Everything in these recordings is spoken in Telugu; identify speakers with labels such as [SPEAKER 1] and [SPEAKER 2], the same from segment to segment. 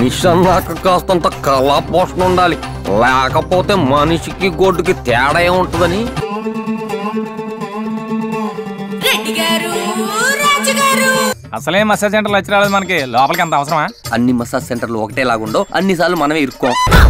[SPEAKER 1] మనిషి అన్నాక కాస్తంత కళా పోషణ ఉండాలి లేకపోతే మనిషికి గొడ్డుకి తేడా ఏముంటుందని
[SPEAKER 2] రెడ్డి గారు రాజుగారు
[SPEAKER 3] అసలే మసాజ్ సెంటర్లు వచ్చి రాలేదు మనకి లోపలికి అంత అవసరమా
[SPEAKER 1] అన్ని మసాజ్ సెంటర్లు ఒకటే లాగుండవు అన్ని సార్లు మనమే ఇరుక్కోం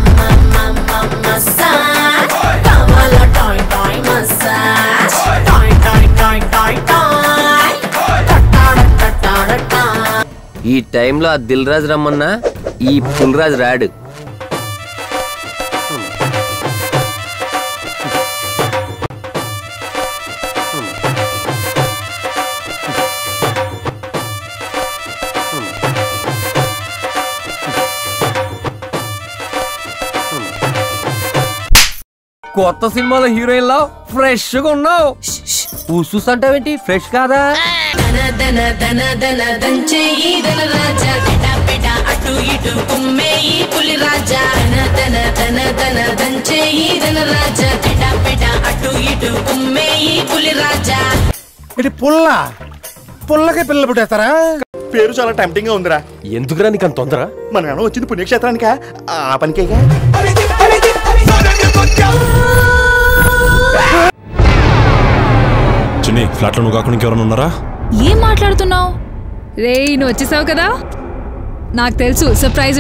[SPEAKER 2] మసాజ్ కావాలా టాయ్ టాయ్ మసాజ్ టాయ్ టాయ్ టాయ్ టాయ్ టాయ్ టటాడ టటాడ టాయ్
[SPEAKER 1] ఈ టైంలో ఆ దిల్ రాజు రమ్మన్నా ఈ పుల్రాజు రాడు కొత్త సినిమాలో హీరోయిన్ లా ఫ్రెష్ గా ఉన్నావు ఉసూస్ అంటావేంటి ఫ్రెష్ కాదా
[SPEAKER 2] దన దన దన దన దంచేయి దన రాజా పెట పెట అటు ఇటు కుమ్మేయి పులి రాజా దన దన దన దన దంచేయి దన రాజా పెట పెట అటు ఇటు కుమ్మేయి పులి రాజా
[SPEAKER 4] ఇది పుల్ల పుల్లకే పిల్లలు పుట్టేస్తారా
[SPEAKER 5] పేరు చాలా టెంప్టింగ్ గా ఉందిరా
[SPEAKER 4] ఎందుకురా నీకు అంత తొందర
[SPEAKER 5] మనం ఏమో వచ్చింది పుణ్యక్షేత్రానికా ఆ పనికేగా
[SPEAKER 6] చిన్ని ఫ్లాట్లో నువ్వు కాకుండా ఇంకెవరైనా ఉన్నారా
[SPEAKER 7] ఏం మాట్లాడుతున్నావు రే నువ్వు వచ్చేసావు కదా నాకు తెలుసు సర్ప్రైజ్